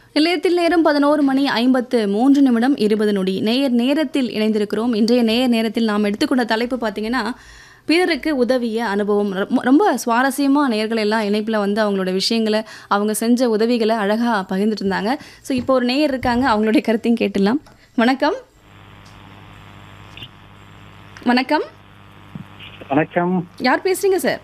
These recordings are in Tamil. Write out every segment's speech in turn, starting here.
நிலையத்தில் நேரம் பதினோரு மணி ஐம்பத்து மூன்று நிமிடம் இருபது நொடி நேயர் நேரத்தில் இணைந்திருக்கிறோம் இன்றைய நேயர் நேரத்தில் நாம் எடுத்துக்கொண்ட தலைப்பு பார்த்தீங்கன்னா பிறருக்கு உதவிய அனுபவம் ரொம்ப- ரொம்ப சுவாரஸ்யமாக நேயர்கள் எல்லாம் இணைப்பில் வந்து அவங்களோட விஷயங்களை அவங்க செஞ்ச உதவிகளை அழகாக பகிர்ந்துட்டு இருந்தாங்க ஸோ இப்போ ஒரு நேயர் இருக்காங்க அவங்களுடைய கருத்தையும் கேட்டுடலாம் வணக்கம் வணக்கம் வணக்கம் யார் பேசுறீங்க சார்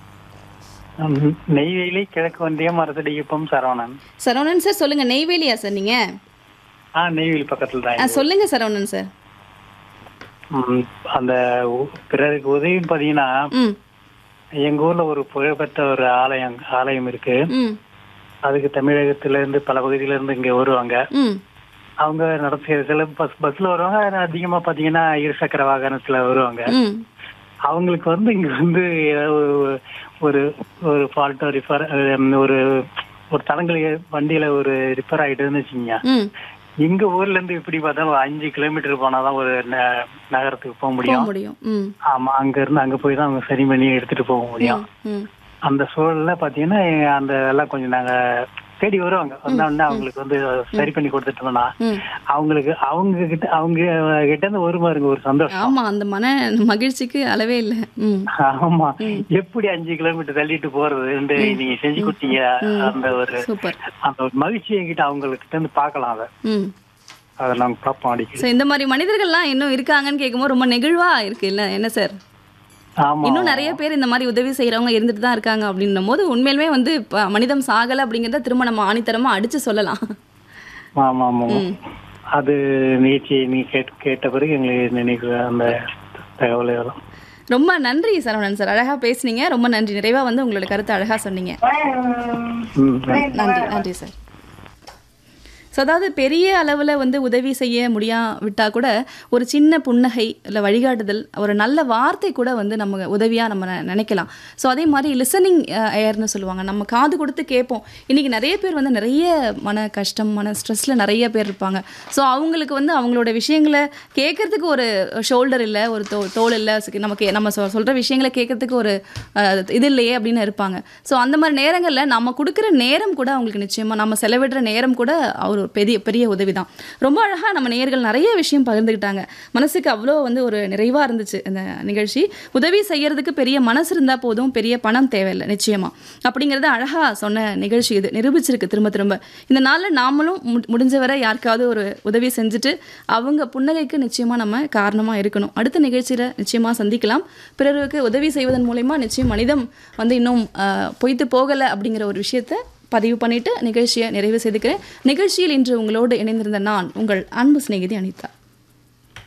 ம், நெய்வேலி கிழக்கு ஒன்றியம் அரசடிக்குப்பம் சரவணன் சரவணன் சார் சொல்லுங்க நெய்வேலியா சார் நீங்க ஆ நெய்வேலி பக்கத்துல தான் ஆ, சொல்லுங்க சரவணன் சார் ம், அந்த உ- பிறருக்கு உதவி பாத்தீங்கன்னா ம் எங்க ஊர்ல ஒரு புகழ்பெற்ற ஒரு ஆலயம் ஆலயம் இருக்கு ம் அதுக்கு தமிழகத்துல இருந்து பல பகுதியில இருந்து இங்க வருவாங்க ம் அவங்க நடத்த சில பஸ் பஸ்ல வருவாங்க ஆனா அதிகமா பாத்தீங்கன்னா இருசக்கர வாகனத்துல வருவாங்க ம் அவங்களுக்கு வந்து இங்க வந்து ஏதாவது ஒரு- ஒரு ஒரு ஃபால்ட்டோ ரிப்பேர் ஒரு ஒரு தடங்கள் வண்டியில ஒரு ரிப்பேர் ஆயிட்டுன்னு வச்சுக்கோங்க ம் எங்க ஊர்ல இருந்து இப்படி பார்த்தா ஒரு அஞ்சு கிலோமீட்டர் போனாதான் ஒரு ந- நகரத்துக்கு போக போக முடியும் முடியும் ம் ஆமா அங்க இருந்து அங்க போய் தான் அவங்க சரி பண்ணி எடுத்துட்டு போக முடியும் ம் அந்த சூழல்ல பாத்தீங்கன்னா அந்த எல்லாம் கொஞ்சம் நாங்க தேடி வருவாங்க வந்தோடனே அவங்களுக்கு வந்து சரி பண்ணி கொடுத்துட்டோம்னா ம் அவங்களுக்கு அவங்க கிட்ட அவங்க கிட்ட இருந்து ஒரு பாருங்க ஒரு சந்தோஷம் ஆமா அந்த மன மகிழ்ச்சிக்கு அளவே இல்லை ம் ஆமா எப்படி அஞ்சு கிலோமீட்டர் தள்ளிட்டு போறது இந்த நீங்க செஞ்சு கொடுத்தீங்க அந்த ஒரு சூப்பர் அந்த ஒரு மகிழ்ச்சி என்கிட்ட அவங்ககிட்ட இருந்து பார்க்கலாம் அதை ம் அதை நாங்க பார்ப்போம் அடிக்கடி ஸோ இந்த மாதிரி மனிதர்கள்லாம் இன்னும் இருக்காங்கன்னு கேட்கும்போது ரொம்ப நெகிழ்வா இருக்கு இல்ல என்ன சார் ஆமா இன்னும் நிறைய பேர் இந்த மாதிரி உதவி செய்றவங்க இருந்துட்டு தான் இருக்காங்க அப்படின்னும் போது உண்மையிலுமே வந்து இப்ப மனிதம் சாகலை அப்படிங்கிறத திரும்ப நம்ம ஆணித்தரமா அடிச்சு சொல்லலாம் ஆமா ஆமா அது நிகழ்ச்சி நீ கேட் கேட்ட பிறகு எங்களுக்கு நினைவு அந்த தகவல் வரும் ரொம்ப நன்றி சரவணன் சார் அழகா பேசுனீங்க ரொம்ப நன்றி நிறைவா வந்து உங்களோட கருத்தை அழகா சொன்னீங்க ம், நன்றி நன்றி சார் ஸோ அதாவது பெரிய அளவில் வந்து உதவி செய்ய முடியா விட்டால் கூட ஒரு சின்ன புன்னகை இல்லை வழிகாட்டுதல் ஒரு நல்ல வார்த்தை கூட வந்து நம்ம உதவியாக நம்ம நெ- நினைக்கலாம் ஸோ அதே மாதிரி லிசனிங் ஏர்னு சொல்லுவாங்க நம்ம காது கொடுத்து கேட்போம் இன்றைக்கி நிறைய பேர் வந்து நிறைய மன கஷ்டம் மன ஸ்ட்ரெஸ்ஸில் நிறைய பேர் இருப்பாங்க ஸோ அவங்களுக்கு வந்து அவங்களோட விஷயங்களை கேட்கறதுக்கு ஒரு ஷோல்டர் இல்லை ஒரு தோ தோல் இல்லை நமக்கு நம்ம சொ சொல்கிற விஷயங்களை கேட்கறதுக்கு ஒரு அஹ், இது இல்லையே அப்படின்னு இருப்பாங்க ஸோ அந்த மாதிரி நேரங்களில் நம்ம கொடுக்குற நேரம் கூட அவங்களுக்கு நிச்சயமாக நம்ம செலவிடுற நேரம் கூட ஒரு பெரிய பெரிய உதவி தான் ரொம்ப அழகாக நம்ம நேயர்கள் நிறைய விஷயம் பகிர்ந்துக்கிட்டாங்க மனசுக்கு அவ்வளோ வந்து ஒரு நிறைவாக இருந்துச்சு இந்த நிகழ்ச்சி உதவி செய்யறதுக்கு பெரிய மனசு இருந்தால் போதும் பெரிய பணம் தேவையில்லை நிச்சயமாக அப்படிங்கிறத அழகாக சொன்ன நிகழ்ச்சி இது நிரூபிச்சிருக்கு திரும்ப திரும்ப இந்த நாளில் நாமளும் மு- முடிஞ்ச வரை யாருக்காவது ஒரு உதவி செஞ்சுட்டு அவங்க புன்னகைக்கு நிச்சயமாக நம்ம காரணமாக இருக்கணும் அடுத்த நிகழ்ச்சியில் நிச்சயமாக சந்திக்கலாம் பிறருக்கு உதவி செய்வதன் மூலயமா நிச்சயம் மனிதம் வந்து இன்னும் ஆஹ், பொய்த்து போகலை அப்படிங்கிற ஒரு விஷயத்தை பதிவு பண்ணிட்டு நிகழ்ச்சியை நிறைவு செய்துக்கிறேன் நிகழ்ச்சியில் இன்று உங்களோடு இணைந்திருந்த நான் உங்கள் அன்பு சிநேகிதி அனிதா